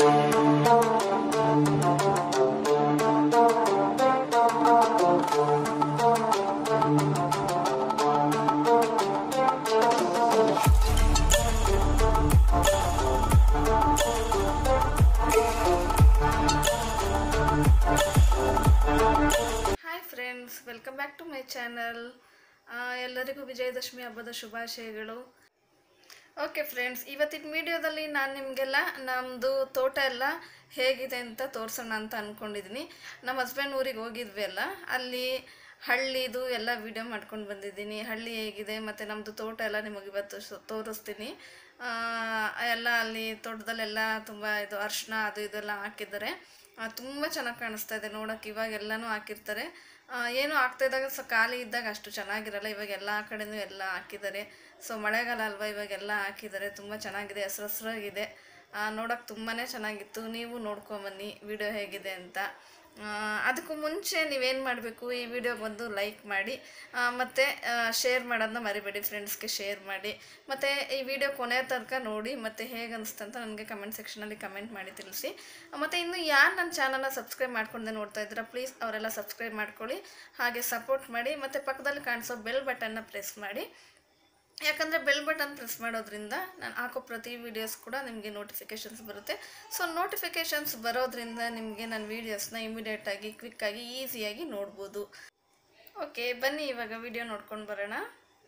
Hi friends welcome back to my channel ಎಲ್ಲರಿಗೂ ವಿಜಯದಶಮಿ ಹಬ್ಬದ ಶುಭಾಶಯಗಳು ಓಕೆ ಫ್ರೆಂಡ್ಸ್ ಇವತ್ತಿನ ವಿಡಿಯೋದಲ್ಲಿ ನಾನು ನಿಮಗೆಲ್ಲ ನಮ್ಮದು ತೋಟ ಎಲ್ಲ ಹೇಗಿದೆ ಅಂತ ತೋರಿಸೋಣ ಅಂತ ಅಂದ್ಕೊಂಡಿದ್ದೀನಿ ನಮ್ಮ ಹಸ್ಬೆಂಡ್ ಊರಿಗೆ ಹೋಗಿದ್ವಿ ಅಲ್ಲ ಅಲ್ಲಿ ಹಳ್ಳಿದು ಎಲ್ಲ ವಿಡಿಯೋ ಮಾಡ್ಕೊಂಡು ಬಂದಿದ್ದೀನಿ ಹಳ್ಳಿ ಹೇಗಿದೆ ಮತ್ತು ನಮ್ಮದು ತೋಟ ಎಲ್ಲ ನಿಮಗೆ ಇವತ್ತು ಶ- ತೋರಿಸ್ತೀನಿ ಆ, ಎಲ್ಲ ಅಲ್ಲಿ ತೋಟದಲ್ಲೆಲ್ಲ ತುಂಬ ಇದು ಅರ್ಶಿನ ಅದು ಇದೆಲ್ಲ ಹಾಕಿದ್ದಾರೆ ತುಂಬ ಚೆನ್ನಾಗಿ ಕಾಣಿಸ್ತಾ ಇದೆ ನೋಡೋಕೆ ಇವಾಗ ಎಲ್ಲನೂ ಹಾಕಿರ್ತಾರೆ ಆ, ಏನು ಆಗ್ತಾ ಇದ್ದಾಗ ಸೊ ಖಾಲಿ ಇದ್ದಾಗ ಅಷ್ಟು ಚೆನ್ನಾಗಿರಲ್ಲ ಇವಾಗ ಎಲ್ಲ ಕಡೆನೂ ಎಲ್ಲ ಹಾಕಿದ್ದಾರೆ ಸೊ ಮಳೆಗಾಲ ಅಲ್ವಾ ಇವಾಗೆಲ್ಲ ಹಾಕಿದ್ದಾರೆ ತುಂಬ ಚೆನ್ನಾಗಿದೆ ಹಸ್ರು ಹಸ್ರಾಗಿದೆ ನೋಡೋಕೆ ತುಂಬಾ ಚೆನ್ನಾಗಿತ್ತು ನೀವು ನೋಡ್ಕೊಂಬನ್ನಿ ವಿಡಿಯೋ ಹೇಗಿದೆ ಅಂತ ಆ, ಅದಕ್ಕೂ ಮುಂಚೆ ನೀವೇನು ಮಾಡಬೇಕು ಈ ವಿಡಿಯೋಗೆ ಒಂದು ಲೈಕ್ ಮಾಡಿ ಆ, ಮತ್ತು ಶೇರ್ ಮಾಡೋದನ್ನ ಮರಿಬೇಡಿ ಫ್ರೆಂಡ್ಸ್ಗೆ ಶೇರ್ ಮಾಡಿ ಮತ್ತು ಈ ವಿಡಿಯೋ ಕೊನೆಯ ತನಕ ನೋಡಿ ಮತ್ತು ಹೇಗೆ ಅನಿಸ್ತು ಅಂತ ನನಗೆ ಕಮೆಂಟ್ ಸೆಕ್ಷನಲ್ಲಿ ಕಮೆಂಟ್ ಮಾಡಿ ತಿಳಿಸಿ ಮತ್ತು ಇನ್ನು ಯಾರು ನನ್ನ ಚಾನಲ್ನ ಸಬ್ಸ್ಕ್ರೈಬ್ ಮಾಡ್ಕೊಂಡೆ ನೋಡ್ತಾ ಇದ್ದೀರಾ ಪ್ಲೀಸ್ ಅವರೆಲ್ಲ ಸಬ್ಸ್ಕ್ರೈಬ್ ಮಾಡ್ಕೊಳ್ಳಿ ಹಾಗೆ ಸಪೋರ್ಟ್ ಮಾಡಿ ಮತ್ತು ಪಕ್ಕದಲ್ಲಿ ಕಾಣಿಸೋ ಬೆಲ್ ಬಟನ್ನ ಪ್ರೆಸ್ ಮಾಡಿ ಯಾಕಂದರೆ ಬೆಲ್ ಬಟನ್ ಪ್ರೆಸ್ ಮಾಡೋದ್ರಿಂದ ನಾನು ಹಾಕೋ ಪ್ರತಿ ವೀಡಿಯೋಸ್ ಕೂಡ ನಿಮಗೆ ನೋಟಿಫಿಕೇಷನ್ಸ್ ಬರುತ್ತೆ ಸೊ ನೋಟಿಫಿಕೇಷನ್ಸ್ ಬರೋದ್ರಿಂದ ನಿಮಗೆ ನನ್ನ ವೀಡಿಯೋಸ್ನ ಇಮಿಡಿಯೇಟಾಗಿ ಕ್ವಿಕ್ಕಾಗಿ ಈಸಿಯಾಗಿ ನೋಡ್ಬೋದು ಓಕೆ ಬನ್ನಿ ಇವಾಗ ವಿಡಿಯೋ ನೋಡ್ಕೊಂಡು ಬರೋಣ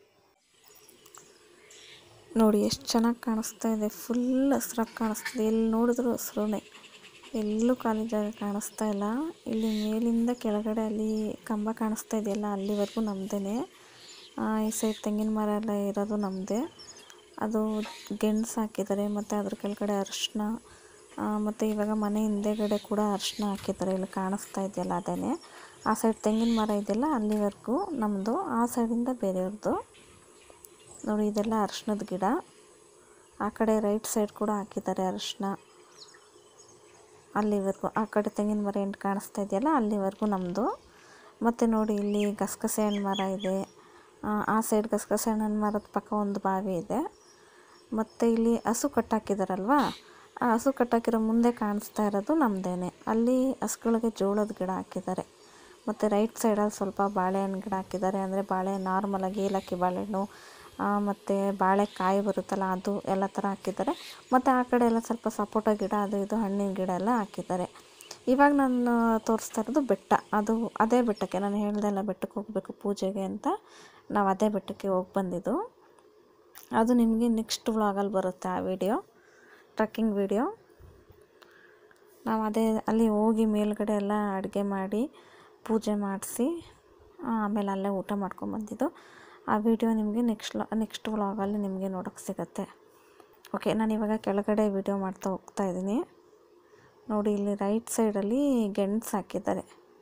ನೋಡಿ ಎಷ್ಟು ಚೆನ್ನಾಗಿ ಕಾಣಿಸ್ತಾ ಇದೆ ಫುಲ್ ಹಸ್ರಾಗಿ ಕಾಣಿಸ್ತಿದೆ ಎಲ್ಲಿ ನೋಡಿದ್ರು ಹಸ್ರುನೇ ಎಲ್ಲೂ ಖಾಲಿ ಜಾಗ ಕಾಣಿಸ್ತಾ ಇಲ್ಲ ಇಲ್ಲಿ ಮೇಲಿಂದ ಕೆಳಗಡೆ ಅಲ್ಲಿ ಕಂಬ ಕಾಣಿಸ್ತಾ ಇದೆಯಲ್ಲ ಅಲ್ಲಿವರೆಗೂ ನಮ್ಮದೇ ಈ ಸೈಡ್ ತೆಂಗಿನ ಮರ ಎಲ್ಲ ಇರೋದು ನಮ್ಮದೇ ಅದು ಗೆಣಸು ಹಾಕಿದ್ದಾರೆ ಮತ್ತು ಅದ್ರ ಕೆಳಗಡೆ ಅರಿಶಿನ ಮತ್ತು ಇವಾಗ ಮನೆ ಹಿಂದೆಗಡೆ ಕೂಡ ಅರಿಶಿನ ಹಾಕಿದ್ದಾರೆ ಇಲ್ಲಿ ಕಾಣಿಸ್ತಾ ಇದೆಯಲ್ಲ ಅದೇ ಆ ಸೈಡ್ ತೆಂಗಿನ ಮರ ಇದೆಯಲ್ಲ ಅಲ್ಲಿವರೆಗೂ ನಮ್ಮದು ಆ ಸೈಡಿಂದ ಬೇರೆಯವ್ರದ್ದು ನೋಡಿ ಇದೆಲ್ಲ ಅರಿಶಿನದ ಗಿಡ ಆ ಕಡೆ ರೈಟ್ ಸೈಡ್ ಕೂಡ ಹಾಕಿದ್ದಾರೆ ಅರಿಶಿನ ಅಲ್ಲಿವರೆಗೂ ಆ ಕಡೆ ತೆಂಗಿನ ಮರ ಏನು ಕಾಣಿಸ್ತಾ ಇದೆಯಲ್ಲ ಅಲ್ಲಿವರೆಗೂ ನಮ್ಮದು ಮತ್ತು ನೋಡಿ ಇಲ್ಲಿ ಗಸಗಸೆ ಹಣ್ಣು ಮರ ಇದೆ ಆ, ಆ ಸೈಡ್ ಗಸಗಸೆ ಹಣ್ಣಿನ ಮರದ ಪಕ್ಕ ಒಂದು ಬಾವಿ ಇದೆ ಮತ್ತು ಇಲ್ಲಿ ಹಸು ಕಟ್ಟಾಕಿದಾರಲ್ವಾ ಆ ಹಸು ಕಟ್ಟಾಕಿರೋ ಮುಂದೆ ಕಾಣಿಸ್ತಾ ಇರೋದು ನಮ್ಮದೇನೆ ಅಲ್ಲಿ ಹಸುಗಳಿಗೆ ಜೋಳದ ಗಿಡ ಹಾಕಿದ್ದಾರೆ ಮತ್ತು ರೈಟ್ ಸೈಡಲ್ಲಿ ಸ್ವಲ್ಪ ಬಾಳೆಹಣ್ಣು ಗಿಡ ಹಾಕಿದ್ದಾರೆ ಅಂದರೆ ಬಾಳೆ ನಾರ್ಮಲಾಗಿ ಏಲಕ್ಕಿ ಬಾಳೆಹಣ್ಣು ಮತ್ತು ಬಾಳೆಕಾಯಿ ಬರುತ್ತಲ್ಲ ಅದು ಎಲ್ಲ ಥರ ಹಾಕಿದ್ದಾರೆ ಮತ್ತು ಆ ಕಡೆ ಎಲ್ಲ ಸ್ವಲ್ಪ ಸಪೋಟ ಗಿಡ ಅದು ಇದು ಹಣ್ಣಿನ ಗಿಡ ಎಲ್ಲ ಹಾಕಿದ್ದಾರೆ ಇವಾಗ ನಾನು ತೋರಿಸ್ತಾ ಇರೋದು ಬೆಟ್ಟ ಅದು ಅದೇ ಬೆಟ್ಟಕ್ಕೆ ನಾನು ಹೇಳ್ದೆಲ್ಲ ಬೆಟ್ಟಕ್ಕೆ ಹೋಗಬೇಕು ಪೂಜೆಗೆ ಅಂತ ನಾವು ಅದೇ ಬೆಟ್ಟಕ್ಕೆ ಹೋಗಿ ಬಂದಿದ್ದು ಅದು ನಿಮಗೆ ನೆಕ್ಸ್ಟ್ ವ್ಲಾಗಲ್ಲಿ ಬರುತ್ತೆ ಆ ವಿಡಿಯೋ ಟ್ರಕ್ಕಿಂಗ್ ವಿಡಿಯೋ ನಾವು ಅದೇ ಅಲ್ಲಿ ಹೋಗಿ ಮೇಲ್ಗಡೆ ಎಲ್ಲ ಅಡುಗೆ ಮಾಡಿ ಪೂಜೆ ಮಾಡಿಸಿ ಆಮೇಲೆ ಅಲ್ಲೇ ಊಟ ಮಾಡ್ಕೊಂಬಂದಿದ್ದು ಆ ವಿಡಿಯೋ ನಿಮಗೆ ನೆಕ್ಸ್ಟ್ ನೆಕ್ಸ್ಟ್ ವ್ಲಾಗಲ್ಲಿ ನಿಮಗೆ ನೋಡೋಕ್ಕೆ ಸಿಗುತ್ತೆ ಓಕೆ ನಾನು ಇವಾಗ ಕೆಳಗಡೆ ವಿಡಿಯೋ ಮಾಡ್ತಾ ಹೋಗ್ತಾ ಇದ್ದೀನಿ ನೋಡಿ ಇಲ್ಲಿ ರೈಟ್ ಸೈಡಲ್ಲಿ ಗೆಣಸು ಹಾಕಿದ್ದಾರೆ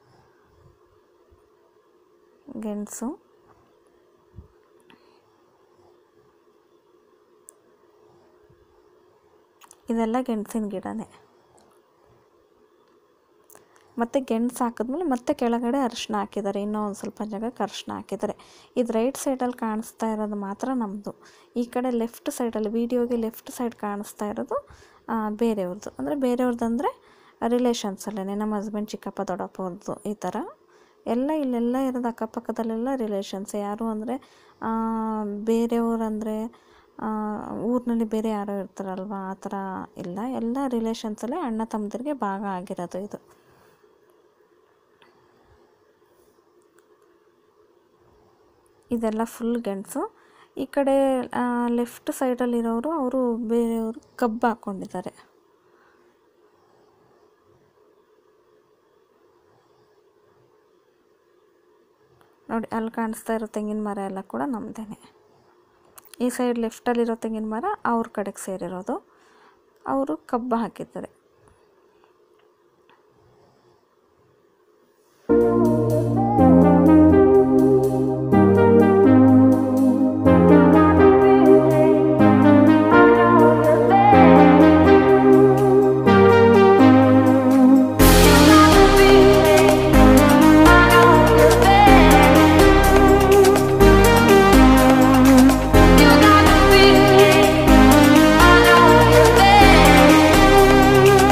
ಗೆಣಸು ಇದೆಲ್ಲ ಗೆಣಸಿನ ಗಿಡನೇ ಮತ್ತು ಗೆಣಸು ಹಾಕಿದ್ಮೇಲೆ ಮತ್ತೆ ಕೆಳಗಡೆ ಅರಿಶಿನ ಹಾಕಿದ್ದಾರೆ ಇನ್ನೂ ಒಂದು ಸ್ವಲ್ಪ ಜಾಗಕ್ಕೆ ಅರಿಶಿನ ಹಾಕಿದ್ದಾರೆ ಇದು ರೈಟ್ ಸೈಡಲ್ಲಿ ಕಾಣಿಸ್ತಾ ಇರೋದು ಮಾತ್ರ ನಮ್ಮದು ಈ ಕಡೆ ಲೆಫ್ಟ್ ಸೈಡಲ್ಲಿ ವೀಡಿಯೋಗೆ ಲೆಫ್ಟ್ ಸೈಡ್ ಕಾಣಿಸ್ತಾ ಇರೋದು ಆ, ಬೇರೆಯವ್ರದ್ದು ಅಂದರೆ ಬೇರೆಯವ್ರದ್ದು ಅಂದರೆ ರಿಲೇಷನ್ಸಲ್ಲೇ ನಮ್ಮ ಹಸ್ಬೆಂಡ್ ಚಿಕ್ಕಪ್ಪ ದೊಡ್ಡಪ್ಪ ಅವ್ರದ್ದು ಈ ಥರ ಎಲ್ಲ ಇಲ್ಲೆಲ್ಲ ಇರೋದು ಅಕ್ಕಪಕ್ಕದಲ್ಲೆಲ್ಲ ರಿಲೇಷನ್ಸ್ ಯಾರು ಅಂದರೆ ಬೇರೆಯವ್ರು ಅಂದರೆ ಊರಿನಲ್ಲಿ ಬೇರೆ ಯಾರೋ ಇರ್ತಾರಲ್ವ ಆ ಥರ ಇಲ್ಲ ಎಲ್ಲ ರಿಲೇಷನ್ಸಲ್ಲೇ ಅಣ್ಣ ತಮ್ಮದಿರಿಗೆ ಭಾಗ ಆಗಿರೋದು ಇದು ಇದೆಲ್ಲ ಫುಲ್ ಗೆಣಸು ಈ ಕಡೆ ಲೆಫ್ಟ್ ಸೈಡಲ್ಲಿರೋರು ಅವರು ಬೇರೆಯವರು ಕಬ್ಬು ಹಾಕ್ಕೊಂಡಿದ್ದಾರೆ ನೋಡಿ ಅಲ್ಲಿ ಕಾಣಿಸ್ತಾ ಇರೋ ತೆಂಗಿನ ಮರ ಎಲ್ಲ ಕೂಡ ನಮ್ಮದೇ ಈ ಸೈಡ್ ಲೆಫ್ಟಲ್ಲಿರೋ ತೆಂಗಿನ ಮರ ಅವ್ರ ಕಡೆಗೆ ಸೇರಿರೋದು ಅವರು ಕಬ್ಬು ಹಾಕಿದ್ದಾರೆ You got the feeling, I know you're there.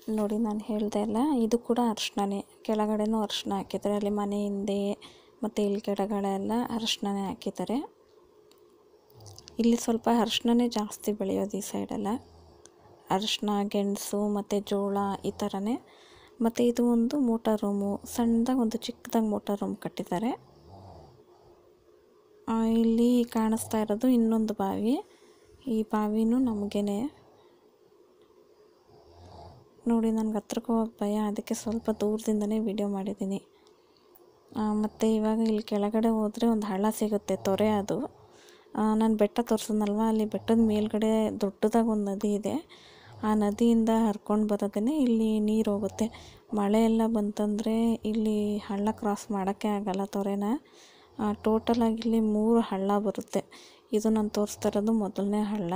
ನೋಡಿ ನಾನು ಹೇಳ್ದೆ ಅಲ್ಲ ಇದು ಕೂಡ ಅರಿಶಿಣನೇ ಕೆಳಗಡೆನೂ ಅರಿಶಿಣ ಹಾಕಿದ್ದಾರೆ ಅಲ್ಲಿ ಮನೆ ಹಿಂದೆ ಮತ್ತು ಇಲ್ಲಿ ಕೆಳಗಡೆ ಅರಿಶಿಣನೇ ಹಾಕಿದ್ದಾರೆ ಇಲ್ಲಿ ಸ್ವಲ್ಪ ಅರಿಶಿಣನೇ ಜಾಸ್ತಿ ಬೆಳೆಯೋದು ಈ ಸೈಡೆಲ್ಲ ಅರಿಶಿಣ ಗೆಣಸು ಮತ್ತು ಜೋಳ ಈ ಥರನೇ ಮತ್ತು ಇದು ಒಂದು ಮೋಟಾರ್ ರೂಮು ಸಣ್ಣದಾಗಿ ಒಂದು ಚಿಕ್ಕದಾಗಿ ಮೋಟಾರ್ ರೂಮ್ ಕಟ್ಟಿದ್ದಾರೆ ಆ, ಇಲ್ಲಿ ಕಾಣಿಸ್ತಾ ಇರೋದು ಇನ್ನೊಂದು ಬಾವಿ ಈ ಬಾವಿನೂ ನಮಗೇನೆ ನೋಡಿ ನನಗೆ ಹತ್ರಕ್ಕೆ ಹೋಗಕ್ಕೆ ಭಯ ಅದಕ್ಕೆ ಸ್ವಲ್ಪ ದೂರದಿಂದನೇ ವಿಡಿಯೋ ಮಾಡಿದ್ದೀನಿ ಮತ್ತು ಇವಾಗ ಇಲ್ಲಿ ಕೆಳಗಡೆ ಹೋದರೆ ಒಂದು ಹಳ್ಳ ಸಿಗುತ್ತೆ ತೊರೆ ಅದು ನಾನು ಬೆಟ್ಟ ತೋರಿಸಿದ್ನಲ್ವ ಅಲ್ಲಿ ಬೆಟ್ಟದ ಮೇಲ್ಗಡೆ ದೊಡ್ಡದಾಗಿ ಒಂದು ನದಿ ಇದೆ ಆ ನದಿಯಿಂದ ಹರ್ಕೊಂಡು ಬರೋದೇ ಇಲ್ಲಿ ನೀರು ಹೋಗುತ್ತೆ ಮಳೆ ಎಲ್ಲ ಬಂತಂದರೆ ಇಲ್ಲಿ ಹಳ್ಳ ಕ್ರಾಸ್ ಮಾಡೋಕ್ಕೆ ಆಗಲ್ಲ ತೊರೆನ ಟೋಟಲಾಗಿ ಇಲ್ಲಿ ಮೂರು ಹಳ್ಳ ಬರುತ್ತೆ ಇದು ನಾನು ತೋರಿಸ್ತಾ ಇರೋದು ಮೊದಲನೇ ಹಳ್ಳ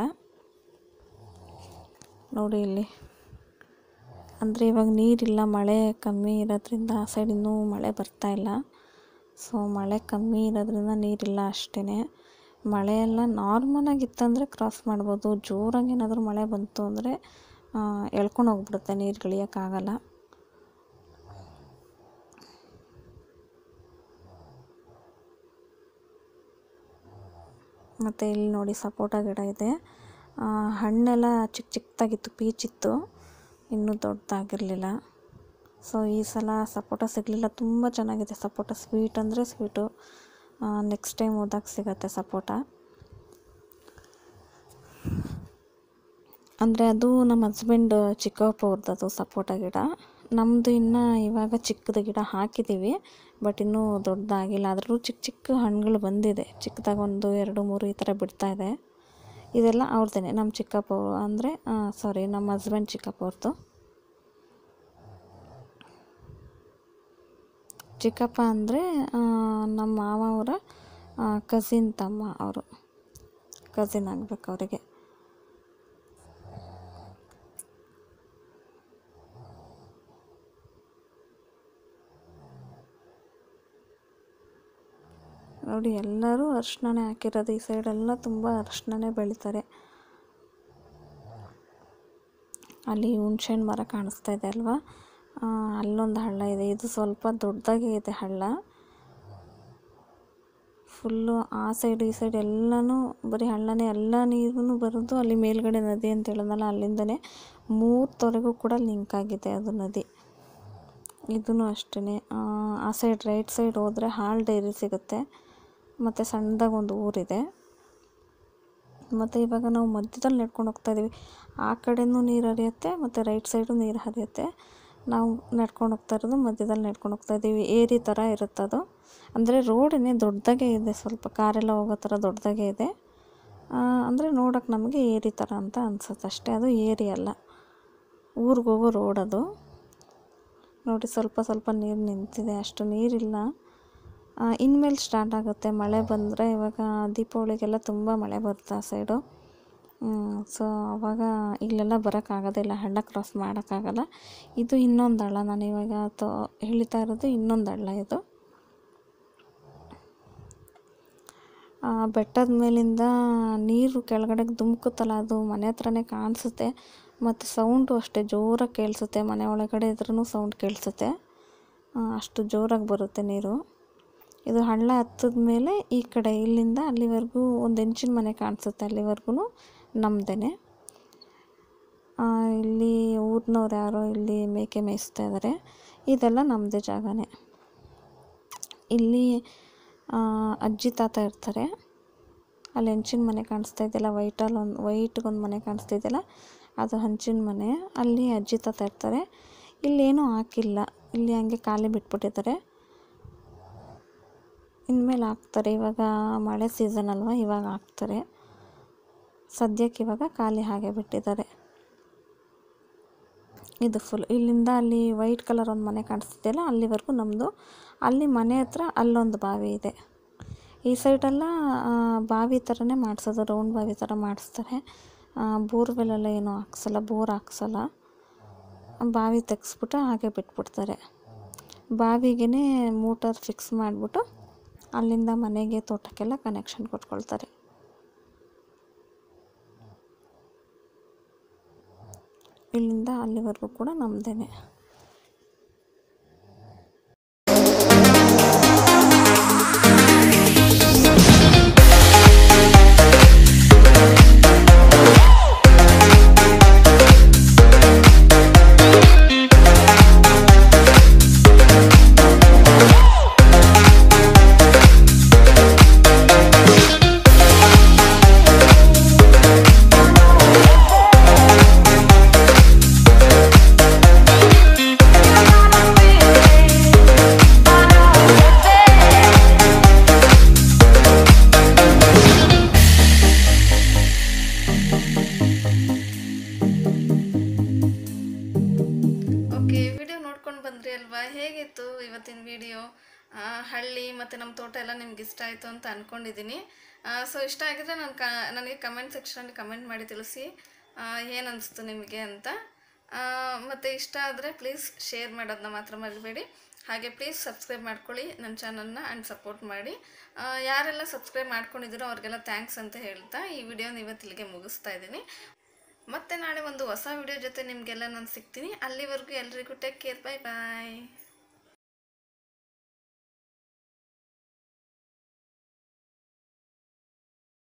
ನೋಡಿ ಇಲ್ಲಿ ಅಂದರೆ ಇವಾಗ ನೀರಿಲ್ಲ ಮಳೆ ಕಮ್ಮಿ ಇರೋದ್ರಿಂದ ಆ ಸೈಡ್ ಇನ್ನೂ ಮಳೆ ಬರ್ತಾ ಇಲ್ಲ ಸೊ ಮಳೆ ಕಮ್ಮಿ ಇರೋದ್ರಿಂದ ನೀರಿಲ್ಲ ಅಷ್ಟೇ ಮಳೆ ಎಲ್ಲ ನಾರ್ಮಲಾಗಿತ್ತಂದರೆ ಕ್ರಾಸ್ ಮಾಡ್ಬೋದು ಜೋರಾಗಿ ಏನಾದರೂ ಮಳೆ ಬಂತು ಅಂದರೆ ಎಳ್ಕೊಂಡು ಹೋಗ್ಬಿಡುತ್ತೆ ನೀರು ಇಳಿಯೋಕ್ಕಾಗಲ್ಲ ಮತ್ತು ಇಲ್ಲಿ ನೋಡಿ ಸಪೋಟ ಗಿಡ ಇದೆ ಆ, ಹಣ್ಣೆಲ್ಲ ಚಿಕ್ಕ ಚಿಕ್ಕದಾಗಿತ್ತು ಪೀಚಿತ್ತು ಇನ್ನೂ ದೊಡ್ಡದಾಗಿರಲಿಲ್ಲ ಸೊ ಈ ಸಲ ಸಪೋಟ ಸಿಗಲಿಲ್ಲ ತುಂಬ ಚೆನ್ನಾಗಿದೆ ಸಪೋಟ ಸ್ವೀಟ್ ಅಂದರೆ ಸ್ವೀಟು ನೆಕ್ಸ್ಟ್ ಟೈಮ್ ಹೋದಾಗ ಸಿಗತ್ತೆ ಸಪೋಟ ಅಂದರೆ ಅದು ನಮ್ಮ ಹಸ್ಬೆಂಡ್ ಚಿಕ್ಕಪ್ಪ ಅವ್ರದ್ದು ಸಪೋಟ ಗಿಡ ನಮ್ಮದು ಇನ್ನು ಇವಾಗ ಚಿಕ್ಕದು ಗಿಡ ಹಾಕಿದ್ದೀವಿ ಬಟ್ ಇನ್ನೂ ದೊಡ್ಡದಾಗಿಲ್ಲ ಆದರೂ ಚಿಕ್ಕ ಚಿಕ್ಕ ಹಣ್ಣುಗಳು ಬಂದಿದೆ ಚಿಕ್ಕದಾಗಿ ಒಂದು ಎರಡು ಮೂರು ಈ ಥರ ಬಿಡ್ತಾ ಇದೆ ಇದೆಲ್ಲ ಅವ್ರದ್ದೇ ನಮ್ಮ ಚಿಕ್ಕಪ್ಪ ಅಂದರೆ ಸಾರಿ ನಮ್ಮ ಹಸ್ಬೆಂಡ್ ಚಿಕ್ಕಪ್ಪ ಅವ್ರದ್ದು ಚಿಕ್ಕಪ್ಪ ಅಂದರೆ ನಮ್ಮ ಮಾವ ಅವರ ಕಸಿನ್ ತಮ್ಮ ಅವರು ಕಸಿನ್ ಆಗಬೇಕು ಅವರಿಗೆ ನೋಡಿ ಎಲ್ಲರೂ ಅರಿಶಿಣನೇ ಹಾಕಿರೋದು ಈ ಸೈಡೆಲ್ಲ ತುಂಬ ಅರಿಶಿಣನೇ ಬೆಳೀತಾರೆ ಅಲ್ಲಿ ಹುಣ್ಸೆಹಣ್ಣು ಮರ ಕಾಣಿಸ್ತಾ ಇದೆ ಅಲ್ವಾ ಆ, ಅಲ್ಲೊಂದು ಹಳ್ಳ ಇದೆ ಇದು ಸ್ವಲ್ಪ ದೊಡ್ಡದಾಗೇ ಇದೆ ಹಳ್ಳ ಫುಲ್ಲು ಆ ಸೈಡ್ ಈ ಸೈಡ್ ಎಲ್ಲನೂ ಬರೀ ಹಳ್ಳನೇ ಎಲ್ಲ ನೀರು ಬರೋದು ಅಲ್ಲಿ ಮೇಲ್ಗಡೆ ನದಿ ಅಂತ ಹೇಳಿದ್ನಲ್ಲ ಅಲ್ಲಿಂದನೇ ಮೂರು ತೊರೆಗೂ ಕೂಡ ಲಿಂಕ್ ಆಗಿದೆ ಅದು ನದಿ ಇದೂ ಅಷ್ಟೇ ಆ ಸೈಡ್ ರೈಟ್ ಸೈಡ್ ಹೋದರೆ ಹಾಲ್ ಡೈರಿ ಸಿಗುತ್ತೆ ಮತ್ತು ಸಣ್ಣದಾಗಿ ಒಂದು ಊರಿದೆ ಮತ್ತು ಇವಾಗ ನಾವು ಮಧ್ಯದಲ್ಲಿ ನಡ್ಕೊಂಡು ಹೋಗ್ತಾ ಇದ್ದೀವಿ ಆ ಕಡೆನೂ ನೀರು ಹರಿಯುತ್ತೆ ಮತ್ತು ರೈಟ್ ಸೈಡು ನೀರು ಹರಿಯುತ್ತೆ ನಾವು ನಡ್ಕೊಂಡು ಹೋಗ್ತಾ ಇರೋದು ಮಧ್ಯದಲ್ಲಿ ನಡ್ಕೊಂಡು ಹೋಗ್ತಾ ಇದ್ದೀವಿ ಏರಿ ಥರ ಇರುತ್ತೆ ಅದು ಅಂದರೆ ರೋಡೇನೆ ದೊಡ್ಡದಾಗೆ ಇದೆ ಸ್ವಲ್ಪ ಕಾರೆಲ್ಲ ಹೋಗೋ ಥರ ದೊಡ್ಡದಾಗೆ ಇದೆ ಅಂದರೆ ನೋಡೋಕೆ ನಮಗೆ ಏರಿ ಥರ ಅಂತ ಅನ್ಸುತ್ತೆ ಅಷ್ಟೇ ಅದು ಏರಿ ಅಲ್ಲ ಊರಿಗೆ ಹೋಗೋ ರೋಡ್ ಅದು ನೋಡಿ ಸ್ವಲ್ಪ ಸ್ವಲ್ಪ ನೀರು ನಿಂತಿದೆ ಅಷ್ಟು ನೀರಿಲ್ಲ ಆ, ಇನ್ಮೇಲೆ ಸ್ಟಾರ್ಟ್ ಆಗುತ್ತೆ ಮಳೆ ಬಂದರೆ ಇವಾಗ ದೀಪಾವಳಿಗೆಲ್ಲ ತುಂಬ ಮಳೆ ಬರುತ್ತೆ ಆ ಸೈಡು ಸೊ ಅವಾಗ ಇಲ್ಲೆಲ್ಲ ಬರೋಕ್ಕಾಗೋದಿಲ್ಲ ಹಳ್ಳ ಕ್ರಾಸ್ ಮಾಡೋಕ್ಕಾಗಲ್ಲ ಇದು ಇನ್ನೊಂದು ಹಳ್ಳ ನಾನು ಇವಾಗ ತೋ ಹೇಳ್ತಾ ಇರೋದು ಇನ್ನೊಂದು ಹಳ್ಳ ಇದು ಆ, ಬೆಟ್ಟದ ಮೇಲಿಂದ ನೀರು ಕೆಳಗಡೆ ಧುಮುಕುತ್ತಲ್ಲ ಅದು ಮನೆ ಹತ್ರನೇ ಕಾಣಿಸುತ್ತೆ ಮತ್ತು ಸೌಂಡು ಅಷ್ಟೇ ಜೋರಾಗಿ ಕೇಳಿಸುತ್ತೆ ಮನೆ ಒಳಗಡೆ ಇದ್ರೂ ಸೌಂಡ್ ಕೇಳಿಸುತ್ತೆ ಆ, ಅಷ್ಟು ಜೋರಾಗಿ ಬರುತ್ತೆ ನೀರು ಇದು ಹಳ್ಳ ಹತ್ತದ ಮೇಲೆ ಈ ಕಡೆ ಇಲ್ಲಿಂದ ಅಲ್ಲಿವರೆಗೂ ಒಂದು ಹೆಂಚಿನ ಮನೆ ಕಾಣಿಸುತ್ತೆ ಅಲ್ಲಿವರೆಗೂ ನಮ್ಮದೇ ಇಲ್ಲಿ ಊರಿನವ್ರು ಯಾರೋ ಇಲ್ಲಿ ಮೇಕೆ ಮೇಯಿಸ್ತಾ ಇದ್ದಾರೆ ಇದೆಲ್ಲ ನಮ್ಮದೇ ಜಾಗನೇ ಇಲ್ಲಿ ಆ, ಅಜ್ಜಿ ತಾತ ಇರ್ತಾರೆ ಅಲ್ಲಿ ಹಂಚಿನ ಮನೆ ಕಾಣಿಸ್ತಾ ಇದೆಯಲ್ಲ ವೈಟಲ್ಲಿ ಒಂದು ವೈಟ್ಗೊಂದು ಮನೆ ಕಾಣಿಸ್ತಾ ಇದೆಯಲ್ಲ ಅದು ಹಂಚಿನ ಮನೆ ಅಲ್ಲಿ ಅಜ್ಜಿ ತಾತ ಇರ್ತಾರೆ ಇಲ್ಲೇನೂ ಹಾಕಿಲ್ಲ ಇಲ್ಲಿ ಹಂಗೆ ಖಾಲಿ ಬಿಟ್ಬಿಟ್ಟಿದ್ದಾರೆ ಇನ್ಮೇಲೆ ಹಾಕ್ತಾರೆ ಇವಾಗ ಮಳೆ ಸೀಸನ್ ಅಲ್ವಾ ಇವಾಗ ಹಾಕ್ತಾರೆ ಸದ್ಯಕ್ಕೆ ಇವಾಗ ಖಾಲಿ ಹಾಗೆ ಬಿಟ್ಟಿದ್ದಾರೆ ಇದು ಫುಲ್ ಇಲ್ಲಿಂದ ಅಲ್ಲಿ ವೈಟ್ ಕಲರ್ ಒಂದು ಮನೆ ಕಾಣಿಸ್ತಿದೆಯಲ್ಲ ಅಲ್ಲಿವರೆಗೂ ನಮ್ಮದು ಅಲ್ಲಿ ಮನೆ ಹತ್ರ ಅಲ್ಲೊಂದು ಬಾವಿ ಇದೆ ಈ ಸೈಡೆಲ್ಲ ಆ, ಬಾವಿ ಥರನೇ ಮಾಡಿಸೋದು ರೌಂಡ್ ಬಾವಿ ಥರ ಮಾಡಿಸ್ತಾರೆ ಬೋರ್ವೆಲ್ಲೆಲ್ಲ ಏನೂ ಹಾಕ್ಸಲ್ಲ ಬೋರ್ ಹಾಕ್ಸಲ್ಲ ಬಾವಿ ತೆಗೆಸ್ಬಿಟ್ಟು ಹಾಗೆ ಬಿಟ್ಬಿಡ್ತಾರೆ ಬಾವಿಗೆ ಮೋಟರ್ ಫಿಕ್ಸ್ ಮಾಡಿಬಿಟ್ಟು ಅಲ್ಲಿಂದ ಮನೆಗೆ ತೋಟಕ್ಕೆಲ್ಲ ಕನೆಕ್ಷನ್ ಕೊಟ್ಕೊಳ್ತಾರೆ ಇಲ್ಲಿಂದ ಅಲ್ಲಿವರೆಗೂ ಕೂಡ ನಮ್ಮದೇ ಓಕೆ ವಿಡಿಯೋ ನೋಡ್ಕೊಂಡು ಬಂದ್ರಿ ಅಲ್ವಾ ಹೇಗಿತ್ತು ಇವತ್ತಿನ ವಿಡಿಯೋ ಹಳ್ಳಿ ಮತ್ತು ನಮ್ಮ ತೋಟ ಎಲ್ಲ ನಿಮ್ಗೆ ಇಷ್ಟ ಆಯಿತು ಅಂತ ಅಂದ್ಕೊಂಡಿದ್ದೀನಿ ಸೊ ಇಷ್ಟ ಆಗಿದ್ರೆ ನಾನು ಕ ನನಗೆ ಕಮೆಂಟ್ ಸೆಕ್ಷನಲ್ಲಿ ಕಮೆಂಟ್ ಮಾಡಿ ತಿಳಿಸಿ ಏನು ಅನಿಸ್ತು ನಿಮಗೆ ಅಂತ ಮತ್ತು ಇಷ್ಟ ಆದರೆ ಪ್ಲೀಸ್ ಶೇರ್ ಮಾಡೋದನ್ನ ಮಾತ್ರ ಮರಿಬೇಡಿ ಹಾಗೆ ಪ್ಲೀಸ್ ಸಬ್ಸ್ಕ್ರೈಬ್ ಮಾಡ್ಕೊಳ್ಳಿ ನನ್ನ ಚಾನಲ್ನ ಆ್ಯಂಡ್ ಸಪೋರ್ಟ್ ಮಾಡಿ ಆ, ಯಾರೆಲ್ಲ ಸಬ್ಸ್ಕ್ರೈಬ್ ಮಾಡ್ಕೊಂಡಿದ್ದೀರೋ ಅವ್ರಿಗೆಲ್ಲ ಥ್ಯಾಂಕ್ಸ್ ಅಂತ ಹೇಳ್ತಾ ಈ ವಿಡಿಯೋನ ಇವತ್ತಿಲ್ಲಿಗೆ ಮುಗಿಸ್ತಾ ಇದ್ದೀನಿ ಮತ್ತೆ ನಾಳೆ ಒಂದು ಹೊಸ ವಿಡಿಯೋ ಜೊತೆ ನಿಮಗೆಲ್ಲ ನಾನು ಸಿಗ್ತೀನಿ ಅಲ್ಲಿವರೆಗೂ ಎಲ್ರಿಗೂ ಟೇಕ್ ಕೇರ್ ಬೈ ಬಾಯ್